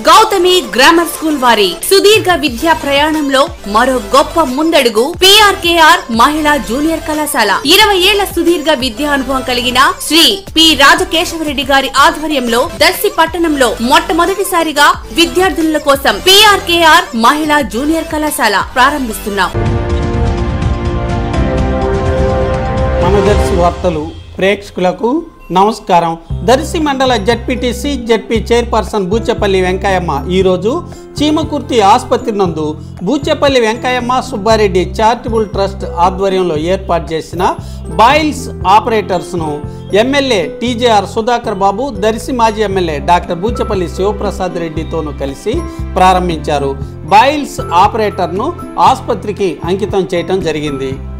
Gautami grammar school వారి సుదీర్ఘ విద్యా ప్రయాణంలో మరో గొప్ప ముందడుగు పిఆర్కేఆర్ మహిళా జూనియర్ కళాశాల ఇరవై ఏళ్ల సుదీర్ఘ విద్యా అనుభవం కలిగిన శ్రీ పి రాజకేశవరెడ్డి గారి ఆధ్వర్యంలో దర్శి పట్టణంలో మొట్టమొదటిసారిగా విద్యార్థినుల కోసం పిఆర్కేఆర్ మహిళా జూనియర్ కళాశాల ప్రారంభిస్తున్నాం మన దర్శి వార్తలు ప్రేక్షకులకు నమస్కారం దర్శి మండల ZPTC ZP chairperson Buchepalli Venkayamma ఈరోజు చీమకుర్తి ఆసుపత్రి నందు బూచెపల్లి వెంకయ్యమ్మ సుబ్బారెడ్డి చారిటబుల్ ట్రస్ట్ ఆధ్వర్యంలో ఏర్పాటు చేసిన బాయిల్స్ ఆపరేటర్స్ను ఎమ్మెల్యే టీజేఆర్ సుధాకర్ బాబు దర్శి మాజీ ఎమ్మెల్యే డాక్టర్ బూచెపల్లి శివప్రసాద్ రెడ్డితోనూ కలిసి ప్రారంభించారు బాయిల్స్ ఆపరేటర్ను ఆసుపత్రికి అంకితం చేయటం జరిగింది